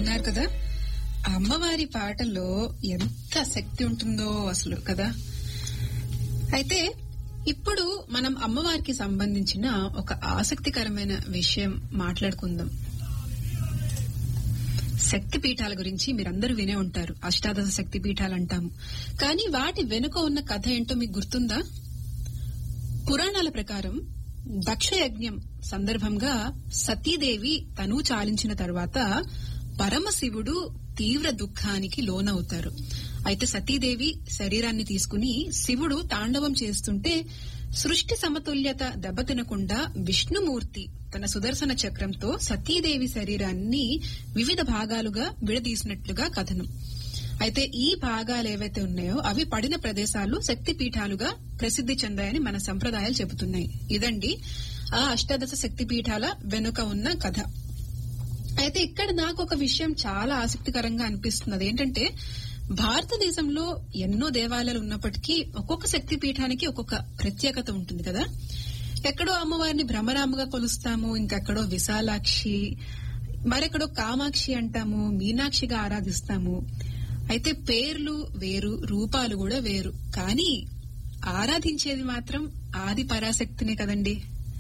విన్నారు కదా ఆ అమ్మవారి పాటలో ఎంత శక్తి ఉంటుందో అసలు కదా అయితే ఇప్పుడు మనం అమ్మవారికి సంబంధించిన ఒక ఆసక్తికరమైన విషయం మాట్లాడుకుందాం శక్తి పీఠాల గురించి మీరందరూ వినే ఉంటారు అష్టాదశ శక్తి పీఠాలు అంటాము కానీ వాటి వెనుక ఉన్న కథ ఏంటో మీకు గుర్తుందా పురాణాల ప్రకారం దక్ష యజ్ఞం సందర్భంగా సతీదేవి తను చాలించిన తర్వాత పరమశివుడు తీవ్ర దుఃఖానికి లోనవుతారు అయితే సతీదేవి శరీరాన్ని తీసుకుని శివుడు తాండవం చేస్తుంటే సృష్టి సమతుల్యత దెబ్బతినకుండా విష్ణుమూర్తి తన సుదర్శన చక్రంతో సతీదేవి శరీరాన్ని వివిధ భాగాలుగా విడదీసినట్లుగా కథనం అయితే ఈ భాగాలు ఏవైతే ఉన్నాయో అవి పడిన ప్రదేశాలు శక్తి పీఠాలుగా ప్రసిద్ధి చెందాయని మన సంప్రదాయాలు చెబుతున్నాయి ఇదండి ఆ అష్టాదశ శక్తి పీఠాల వెనుక ఉన్న కథ అయితే ఇక్కడ నాకు ఒక విషయం చాలా ఆసక్తికరంగా అనిపిస్తుంది ఏంటంటే భారతదేశంలో ఎన్నో దేవాలయాలు ఉన్నప్పటికీ ఒక్కొక్క శక్తి పీఠానికి ఒక్కొక్క ప్రత్యేకత ఉంటుంది కదా ఎక్కడో అమ్మవారిని భ్రమరాముగా కొలుస్తాము ఇంకెక్కడో విశాలాక్షి మరెక్కడో కామాక్షి అంటాము మీనాక్షిగా ఆరాధిస్తాము అయితే పేర్లు వేరు రూపాలు కూడా వేరు కానీ ఆరాధించేది మాత్రం ఆది పరాశక్తినే కదండి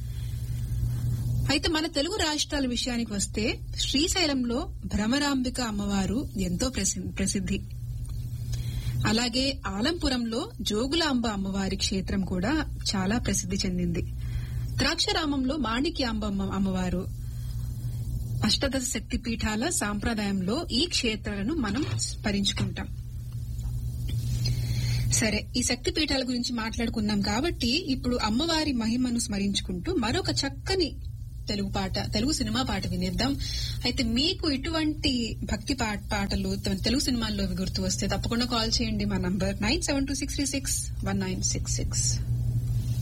అయితే మన తెలుగు రాష్ట్రాల విషయానికి వస్తే శ్రీశైలంలో భ్రమరాంబిక అమ్మవారు ఎంతో ప్రసిద్ధి అలాగే ఆలంపురంలో జోగులాంబ అమ్మవారి క్షేత్రం కూడా చాలా ప్రసిద్ధి చెందింది ద్రాక్షరామంలో మాణిక్యాంబ అమ్మవారు అష్టదశ శక్తి పీఠాల సాంప్రదాయంలో ఈ క్షేత్రాలను మనం స్మరించుకుంటాం సరే ఈ శక్తి పీఠాల గురించి మాట్లాడుకున్నాం కాబట్టి ఇప్పుడు అమ్మవారి మహిమను స్మరించుకుంటూ మరొక చక్కని తెలుగు పాట తెలుగు సినిమా పాట వినేద్దాం అయితే మీకు ఇటువంటి భక్తి పాటలు తెలుగు సినిమాల్లో గుర్తు వస్తే తప్పకుండా కాల్ చేయండి మా number nine seven two six three six one nine six six